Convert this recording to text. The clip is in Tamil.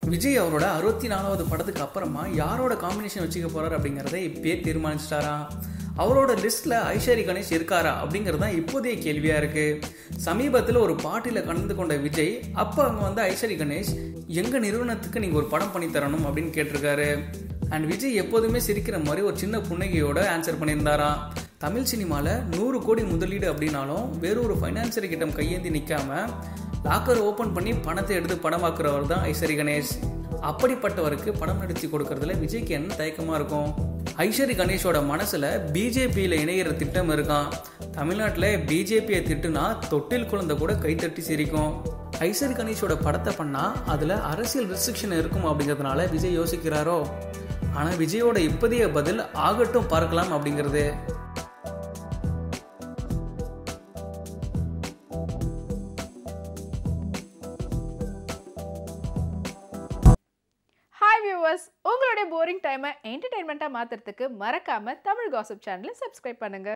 விஜய் அவரோட அறுபத்தி நாலாவது படத்துக்கு அப்புறமா யாரோட காம்பினேஷன் வச்சுக்க போறாரு அப்படிங்கிறத இப்பயே தீர்மானிச்சிட்டாரா அவரோட லிஸ்ட்ல ஐஸ்வரி கணேஷ் இருக்காரா அப்படிங்கிறது தான் இப்போதைய கேள்வியா இருக்கு சமீபத்தில் ஒரு பார்ட்டியில் கலந்து கொண்ட விஜய் அப்போ அங்கே வந்து ஐஸ்வரி கணேஷ் எங்க நிறுவனத்துக்கு நீங்க ஒரு படம் பண்ணி தரணும் அப்படின்னு கேட்டிருக்காரு அண்ட் விஜய் எப்போதுமே சிரிக்கிற மாதிரி ஒரு சின்ன புன்னகையோட ஆன்சர் பண்ணியிருந்தாராம் தமிழ் சினிமாவில் நூறு கோடி முதலீடு அப்படின்னாலும் வேறொரு ஃபைனான்சியர் கிட்ட கையேந்தி நிற்காம லாக்கர் ஓப்பன் பண்ணி பணத்தை எடுத்து படமாக்குறவர் தான் ஐஸ்வரி கணேஷ் அப்படிப்பட்டவருக்கு படம் நடிச்சு கொடுக்கறதுல விஜய்க்கு என்ன தயக்கமா இருக்கும் ஐஸ்வரி கணேஷோட மனசுல பிஜேபியில் இணையிற திட்டம் இருக்கான் தமிழ்நாட்டில் பிஜேபியை திட்டுனா தொட்டில் குழந்தை கூட கைத்தட்டி சிரிக்கும் ஐஸ்வரி கணேஷோட படத்தை பண்ணா அதுல அரசியல் ரெஸ்ட்ரிக்ஷன் இருக்கும் அப்படிங்கிறதுனால விஜய் யோசிக்கிறாரோ ஆனா விஜயோட இப்போதைய பதில் ஆகட்டும் பார்க்கலாம் அப்படிங்கிறது ஹாய் வியூவர்ஸ் உங்களுடைய போரிங் டைமை என்டர்டைன்மெண்ட்டாக மாற்றுறதுக்கு மறக்காமல் தமிழ் காசிப் சேனலை சப்ஸ்கிரைப் பண்ணுங்கள்